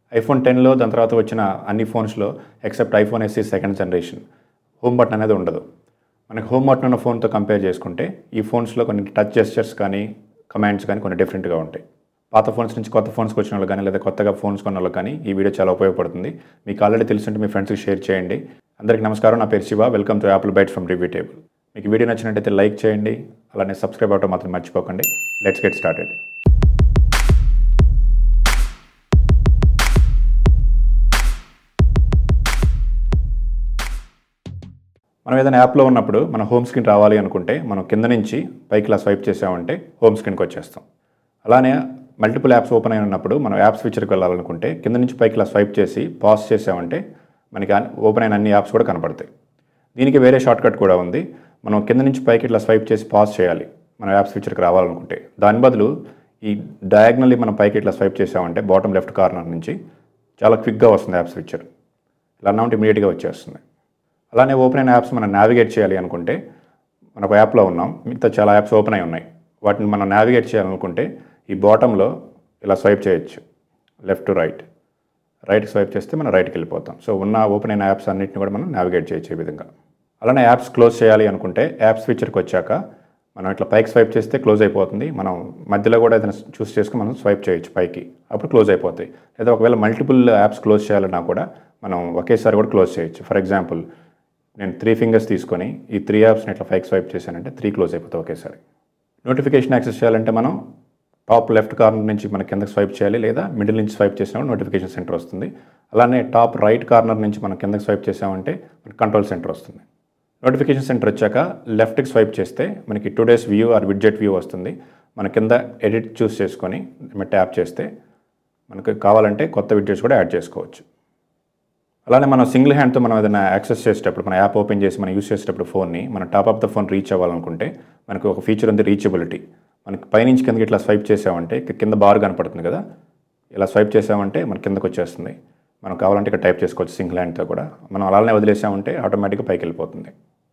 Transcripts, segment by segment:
IPhone టెన్లో దాని తర్వాత వచ్చిన అన్ని ఫోన్స్లో except iPhone SE second generation home button అనేది ఉండదు మనకి హోమ్ బటన్ ఉన్న ఫోన్తో కంపేర్ చేసుకుంటే ఈ ఫోన్స్లో కొన్ని టచ్ జెస్చర్స్ కానీ కమాండ్స్ కానీ కొన్ని డిఫరెంట్గా ఉంటాయి పాత ఫోన్స్ నుంచి కొత్త ఫోన్స్కి వచ్చిన వాళ్ళు కానీ లేదా కొత్తగా ఫోన్స్ కొన్న వాళ్ళు కానీ ఈ వీడియో చాలా ఉపయోగపడుతుంది మీకు ఆల్రెడీ తెలుసుంటే మీ ఫ్రెండ్స్కి షేర్ చేయండి అందరికీ నమస్కారం నా పేరు Shiva welcome to Apple Bytes from review table మీకు వీడియో నచ్చినట్టయితే లైక్ చేయండి అలానే సబ్స్క్రైబ్ అవడం మాత్రం మర్చిపోకండి లెట్స్ గెట్ స్టార్టెడ్ మనం ఏదైనా యాప్లో ఉన్నప్పుడు మన హోమ్ స్క్రీన్ రావాలి అనుకుంటే మనం కింద నుంచి పైకి ఇలా స్వైప్ చేసామంటే హోమ్ స్క్రీన్కి వచ్చేస్తాం అలానే మల్టిపుల్ యాప్స్ ఓపెన్ అయిన ఉన్నప్పుడు మనం యాప్స్ ఫీచర్కి వెళ్ళాలనుకుంటే కింద నుంచి పైకి ఇలా స్వైప్ చేసి పాజ్ చేసామంటే మనకి ఓపెన్ అయిన అన్ని యాప్స్ కూడా కనపడతాయి దీనికి వేరే షార్ట్ కట్ కూడా ఉంది మనం కింద నుంచి పైకి ఇట్లా స్వైప్ చేసి పాజ్ చేయాలి మన యాప్స్ ఫీచర్కి రావాలనుకుంటే దాని బదులు ఈ డయాగ్నల్లీ మనం పైకి ఇట్లా స్వైప్ చేసామంటే బాటమ్ లెఫ్ట్ కార్నర్ నుంచి చాలా క్విక్గా వస్తుంది యాప్స్ ఫీచర్ ఇలా అన్నా ఉంటే ఇమీడియట్గా వచ్చేస్తుంది అలానే ఓపెన్ అయిన యాప్స్ మనం నావిగేట్ చేయాలి అనుకుంటే మన ఒక యాప్లో ఉన్నాం మిగతా చాలా యాప్స్ ఓపెన్ అయి ఉన్నాయి వాటిని మనం నావిగేట్ చేయాలనుకుంటే ఈ బాటంలో ఇలా స్వైప్ చేయొచ్చు left to right right swipe చేస్తే మనం రైట్కి వెళ్ళిపోతాం సో ఉన్న ఓపెన్ అయిన యాప్స్ అన్నింటిని కూడా మనం నావిగేట్ చేయొచ్చు ఈ విధంగా అలానే యాప్స్ క్లోజ్ చేయాలి అనుకుంటే యాప్స్ ఫీచర్కి వచ్చాక మనం ఇట్లా పైకి స్వైప్ చేస్తే క్లోజ్ అయిపోతుంది మనం మధ్యలో కూడా ఏదైనా చూస్ చేసుకుని మనం స్వైప్ చేయొచ్చు పైకి అప్పుడు క్లోజ్ అయిపోతాయి లేదా ఒకవేళ మల్టిపుల్ యాప్స్ క్లోజ్ చేయాలన్నా కూడా మనం ఒకేసారి కూడా క్లోజ్ చేయొచ్చు ఫర్ ఎగ్జాంపుల్ నేను త్రీ ఫింగర్స్ తీసుకొని ఈ త్రీ యాప్స్ని ఇట్లా పైకి స్వైప్ చేశానంటే త్రీ క్లోజ్ అయిపోతాయి ఒకేసారి నోటిఫికేషన్ యాక్సెస్ చేయాలంటే మనం టాప్ లెఫ్ట్ కార్నర్ నుంచి మన కిందకి స్వైప్ చేయాలి లేదా మిడిల్ నుంచి స్వైప్ చేసినప్పుడు నోటిఫికేషన్ సెంటర్ వస్తుంది అలానే టాప్ రైట్ కార్నర్ నుంచి మనం కిందకి స్వైప్ చేసామంటే మనకి కంట్రోల్ సెంటర్ వస్తుంది నోటిఫికేషన్ సెంటర్ వచ్చాక లెఫ్ట్కి స్వైప్ చేస్తే మనకి today's view or widget view వస్తుంది మన కింద ఎడిట్ చూస్ చేసుకొని ట్యాప్ చేస్తే మనకు కావాలంటే కొత్త విడ్జెట్స్ కూడా యాడ్ చేసుకోవచ్చు అలానే మనం సింగిల్ హ్యాండ్తో మనం ఏదైనా యాక్సెస్ చేసేటప్పుడు మన యాప్ ఓపెన్ చేసి మనం యూస్ చేసేటప్పుడు ఫోన్ని మన top of the phone reach అవ్వాలనుకుంటే మనకు ఒక ఫీచర్ ఉంది రీచబిలిటీ మనకి పైనుంచి కిందకి ఇట్లా స్వైప్ చేసామంటే ఇక్కడ కింద బార్ కనపడుతుంది కదా ఇలా స్వైప్ చేసామంటే మన కిందకు వచ్చేస్తుంది మనం కావాలంటే ఇక్కడ టైప్ చేసుకోవచ్చు సింగిల్ హ్యాండ్తో కూడా మనం అలానే వదిలేసామంటే ఆటోమేటిక్గా పైకి వెళ్ళిపోతుంది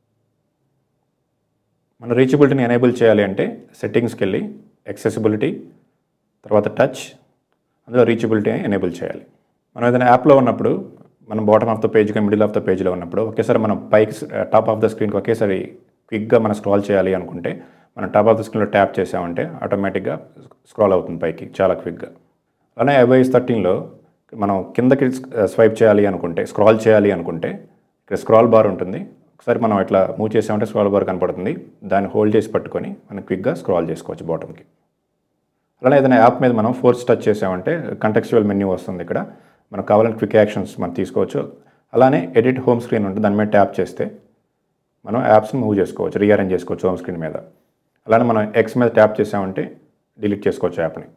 మన రీచబిలిటీని ఎనేబుల్ చేయాలి అంటే సెట్టింగ్స్కి వెళ్ళి యాక్సెసిబిలిటీ తర్వాత టచ్ అందులో రీచబిలిటీ ఎనేబుల్ చేయాలి మనం ఏదైనా యాప్లో ఉన్నప్పుడు మనం బాటమ్ ఆఫ్ ద పేజ్ కానీ మిడిల్ ఆఫ్ ద పేజ్లో ఉన్నప్పుడు ఒకేసారి మనం పైకి టాప్ ఆఫ్ ద స్క్రీన్కి ఒకేసారి క్విక్గా మనం స్క్రాల్ చేయాలి అనుకుంటే మనం టాప్ ఆఫ్ ద స్క్రీన్లో ట్యాప్ చేసామంటే ఆటోమేటిక్గా స్క్రాల్ అవుతుంది పైకి చాలా క్విక్గా అలానే ఐవైఎస్ థర్టీన్లో మనం కిందకి స్వైప్ చేయాలి అనుకుంటే స్క్రాల్ చేయాలి అనుకుంటే ఇక్కడ స్క్రాల్ బార్ ఉంటుంది ఒకసారి మనం ఇట్లా మూవ్ చేసామంటే స్క్రాల్ బార్ కనపడుతుంది దాన్ని హోల్డ్ చేసి పట్టుకొని మనం క్విక్గా స్క్రాల్ చేసుకోవచ్చు బాటమ్కి అలానే ఏదైనా యాప్ మీద మనం ఫోర్స్ టచ్ చేసామంటే కంటెక్చువల్ మెన్యూ వస్తుంది ఇక్కడ మనకు కావాలంటే క్విక్ యాక్షన్స్ మనం తీసుకోవచ్చు అలానే ఎడిట్ హోమ్ స్క్రీన్ ఉంటుంది దాని మీద ట్యాప్ చేస్తే మనం యాప్స్ని మూవ్ చేసుకోవచ్చు రీఅరేంజ్ చేసుకోవచ్చు హోమ్ స్క్రీన్ మీద అలానే మనం ఎక్స్ మీద ట్యాప్ చేసామంటే డిలీట్ చేసుకోవచ్చు యాప్ని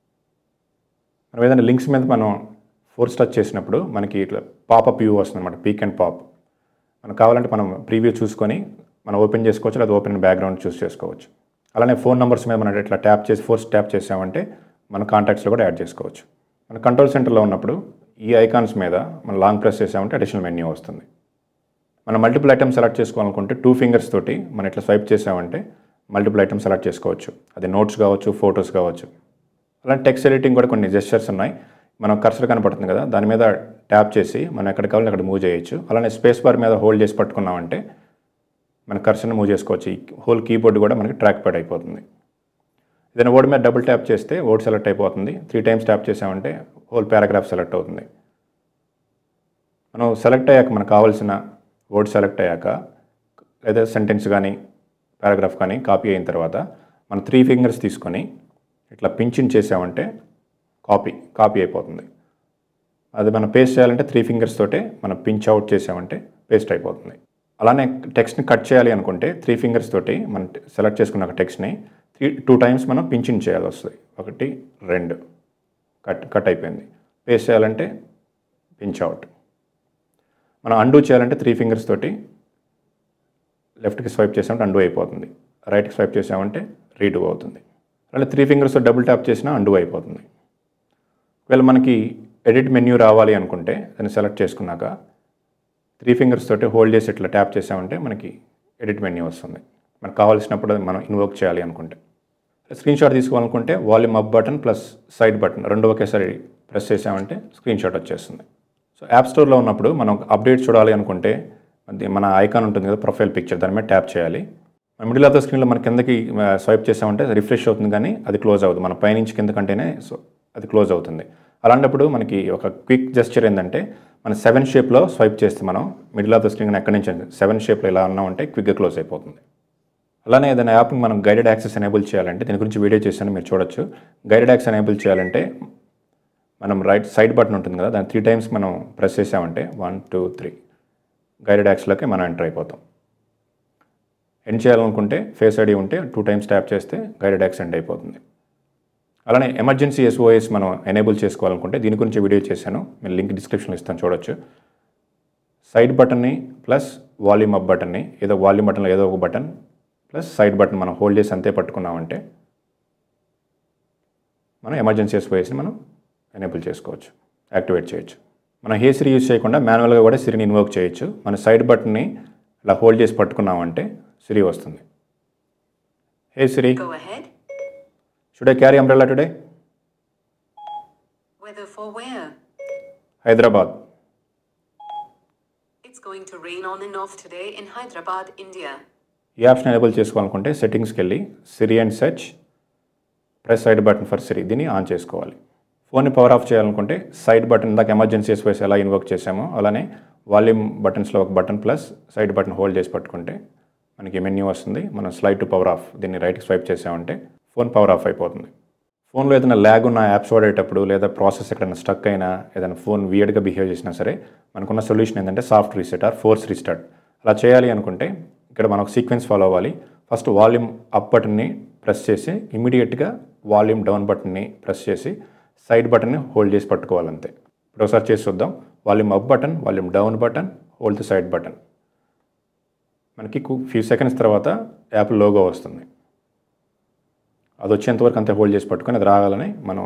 మనం ఏదైనా లింక్స్ మీద మనం ఫోర్స్ టచ్ చేసినప్పుడు మనకి ఇట్లా పాపప్ వ్యూ వస్తుంది అనమాట పీక్ అండ్ పాప్ మనకు కావాలంటే మనం ప్రీవ్యూ చూసుకొని మనం ఓపెన్ చేసుకోవచ్చు లేదా ఓపెన్ బ్యాక్గ్రౌండ్ చూస్ చేసుకోవచ్చు అలానే ఫోన్ నెంబర్స్ మీద మనం ఇట్లా ట్యాప్ చేసి ఫోర్స్ ట్యాప్ చేసామంటే మన కాంటాక్ట్స్లో కూడా యాడ్ చేసుకోవచ్చు మన కంట్రోల్ సెంటర్లో ఉన్నప్పుడు ఈ ఐకాన్స్ మీద మనం లాంగ్ ప్రెస్ చేసామంటే అడిషనల్ మెన్యూ వస్తుంది మనం మల్టిపుల్ ఐటమ్స్ సెలెక్ట్ చేసుకోవాలనుకుంటే టూ ఫింగర్స్ తోటి మనం ఇట్లా స్వైప్ చేసామంటే మల్టిపుల్ ఐటమ్స్ సెలెక్ట్ చేసుకోవచ్చు అది నోట్స్ కావచ్చు ఫొటోస్ కావచ్చు అలానే టెక్స్ట్ ఎడిటింగ్ కూడా కొన్ని జెస్చర్స్ ఉన్నాయి మనం కర్సర్ కనపడుతుంది కదా దాని మీద ట్యాప్ చేసి మనం ఎక్కడ కావాలో అక్కడ మూవ్ చేయొచ్చు అలానే స్పేస్ బార్ మీద హోల్డ్ చేసి పట్టుకున్నామంటే మన కర్సర్ని మూవ్ చేసుకోవచ్చు ఈ హోల్ కీబోర్డ్ కూడా మనకి ట్రాక్ ప్యాడ్ అయిపోతుంది ఏదైనా వర్డ్ మీద డబుల్ ట్యాప్ చేస్తే వర్డ్ సెలెక్ట్ అయిపోతుంది త్రీ టైమ్స్ ట్యాప్ చేసామంటే హోల్ పారాగ్రాఫ్ సెలెక్ట్ అవుతుంది మనం సెలెక్ట్ అయ్యాక మనకు కావాల్సిన వర్డ్ సెలెక్ట్ అయ్యాక లేదా సెంటెన్స్ కానీ పారాగ్రాఫ్ కానీ కాపీ అయిన తర్వాత మనం త్రీ ఫింగర్స్ తీసుకొని ఇట్లా పించిన్ చేసామంటే కాపీ కాపీ అయిపోతుంది అది మనం పేస్ట్ చేయాలంటే త్రీ ఫింగర్స్ తోటే మనం పించ్ అవుట్ చేసామంటే పేస్ట్ అయిపోతుంది అలానే టెక్స్ట్ని కట్ చేయాలి అనుకుంటే త్రీ ఫింగర్స్ తోటి మనం సెలెక్ట్ చేసుకున్న ఒక టెక్స్ట్ని త్రీ టూ టైమ్స్ మనం పించిన్ చేయాల్సి వస్తుంది ఒకటి రెండు కట్ కట్ అయిపోయింది పేస్ట్ చేయాలంటే పించ్ అవుట్ మనం అండూ చేయాలంటే త్రీ ఫింగర్స్ తోటి లెఫ్ట్కి స్వైప్ చేసామంటే అండూ అయిపోతుంది రైట్కి స్వైప్ చేసామంటే రీడూ అవుతుంది అలానే త్రీ ఫింగర్స్తో డబుల్ ట్యాప్ చేసినా అండూ అయిపోతుంది ఒకవేళ మనకి ఎడిట్ మెన్యూ రావాలి అనుకుంటే దాన్ని సెలెక్ట్ చేసుకున్నాక త్రీ ఫింగర్స్ తోటి హోల్డ్ చేసి ఇట్లా ట్యాప్ చేసామంటే మనకి ఎడిట్ మెన్యూ వస్తుంది మనకు కావాల్సినప్పుడు అది మనం ఇన్వోక్ చేయాలి అనుకుంటే స్క్రీన్ షాట్ తీసుకోవాలనుకుంటే volume up button plus side button రెండు ఒకేసారి ప్రెస్ చేసామంటే స్క్రీన్ షాట్ వచ్చేస్తుంది సో యాప్ స్టోర్లో ఉన్నప్పుడు మనం అప్డేట్ చూడాలి అనుకుంటే అది మన ఐకాన్ ఉంటుంది కదా ప్రొఫైల్ పిక్చర్ దాని మీద ట్యాప్ చేయాలి మన మిడిల్ ఆఫ్ ద స్క్రీన్లో మన కిందకి స్వైప్ చేసామంటే రిఫ్రెష్ అవుతుంది కానీ అది క్లోజ్ అవుతుంది మన పైనుంచి కింద కంటేనే సో అది క్లోజ్ అవుతుంది అలాంటప్పుడు మనకి ఒక క్విక్ జెస్చర్ ఏంటంటే మన సెవెన్ షేప్లో స్వైప్ చేస్తే మనం మిడిల్ ఆఫ్ ద స్క్రీన్ ఎక్కడి నుంచి సెవెన్ షేప్లో ఇలా ఉన్నామంటే క్విక్గా క్లోజ్ అయిపోతుంది అలానే ఏదైనా యాప్ని మనం గైడెడ్ యాక్సెస్ ఎనేబుల్ చేయాలంటే దీని గురించి వీడియో చేశాను మీరు చూడొచ్చు గైడెడ్ యాక్సెస్ ఎనేబుల్ చేయాలంటే మనం రైట్ సైడ్ బటన్ ఉంటుంది కదా దాన్ని త్రీ టైమ్స్ మనం ప్రెస్ చేసామంటే వన్ టూ త్రీ గైడెడ్ యాక్స్లోకి మనం ఎంటర్ అయిపోతాం ఎండ్ చేయాలనుకుంటే ఫేస్ ఐడి ఉంటే టూ టైమ్స్ ట్యాప్ చేస్తే గైడెడ్ యాక్స్ ఎండ్ అయిపోతుంది అలానే ఎమర్జెన్సీ ఎస్ఓఎస్ మనం ఎనేబుల్ చేసుకోవాలనుకుంటే దీని గురించి వీడియో చేశాను మీరు లింక్ డిస్క్రిప్షన్లో ఇస్తాను చూడొచ్చు సైడ్ బటన్ని ప్లస్ వాల్యూమ్ అప్ బటన్ని ఏదో వాల్యూమ్ బటన్లో ఏదో ఒక బటన్ ప్లస్ సైడ్ బటన్ మనం హోల్డ్ చేసి అంతే పట్టుకున్నామంటే మనం ఎమర్జెన్సీ ఎస్ఓఎస్ని మనం ఎనేబుల్ చేసుకోవచ్చు యాక్టివేట్ చేయొచ్చు మనం హే సిరి యూజ్ చేయకుండా మాన్యువల్గా కూడా సిరిని ఇన్వోక్ చేయొచ్చు మన సైడ్ బటన్ని ఇలా హోల్డ్ చేసి పట్టుకున్నామంటే సిరి వస్తుంది hey Siri Go ahead. Should I carry umbrella today Weather for where? Hyderabad It's going to rain on and off today in Hyderabad, India. ఈ ఆప్షన్ ఎనేబుల్ చేసుకోవాలనుకుంటే సెట్టింగ్స్కి వెళ్ళి Siri and search press side button for Siri దీన్ని on చేసుకోవాలి ఫోన్ని power off చేయాలనుకుంటే side button దాకా emergency ఎస్పైస్ ఎలా ఇన్వోక్ చేసామో అలానే వాల్యూమ్ బటన్స్లో ఒక button plus side button hold చేసి పట్టుకుంటే మనకి మెన్యూ వస్తుంది మనం స్లైడ్ టు పవర్ ఆఫ్ దీన్ని రైట్కి స్వైప్ చేసామంటే ఫోన్ పవర్ ఆఫ్ అయిపోతుంది ఫోన్లో ఏదైనా ల్యాగ్ ఉన్న యాప్స్ వాడేటప్పుడు లేదా ప్రాసెస్ ఎక్కడైనా స్టక్ అయినా ఏదైనా ఫోన్ వియర్డ్గా బిహేవ్ చేసినా సరే మనకున్న సొల్యూషన్ ఏంటంటే soft reset or force restart అలా చేయాలి అనుకుంటే ఇక్కడ మనం సీక్వెన్స్ ఫాలో అవ్వాలి ఫస్ట్ వాల్యూమ్ అప్ బటన్ని ప్రెస్ చేసి ఇమీడియట్గా వాల్యూమ్ డౌన్ బటన్ని ప్రెస్ చేసి సైడ్ బటన్ని హోల్డ్ చేసి పట్టుకోవాలి అంతే ఇప్పుడు ఒకసారి చేసి చూద్దాం volume up button volume down button hold the side button మనకి ఫ్యూ సెకండ్స్ తర్వాత యాప్ లోగో వస్తుంది అది వచ్చేంతవరకు అంతే హోల్డ్ చేసి పట్టుకొని అది రాగాలని మనం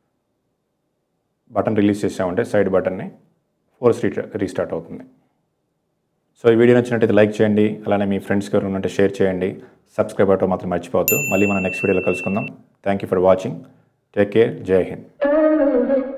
బటన్ రిలీజ్ చేసామంటే సైడ్ బటన్ని ఫోర్స్ రీస్టార్ట్ అవుతుంది సో ఈ వీడియో నచ్చినట్టయితే లైక్ చేయండి అలానే మీ ఫ్రెండ్స్కి ఎవరు ఉంటే షేర్ చేయండి సబ్స్క్రైబ్ అవ్వటం మాత్రం మర్చిపోవద్దు మళ్ళీ మనం నెక్స్ట్ వీడియోలో కలుసుకుందాం thank you for watching take care Jai Hind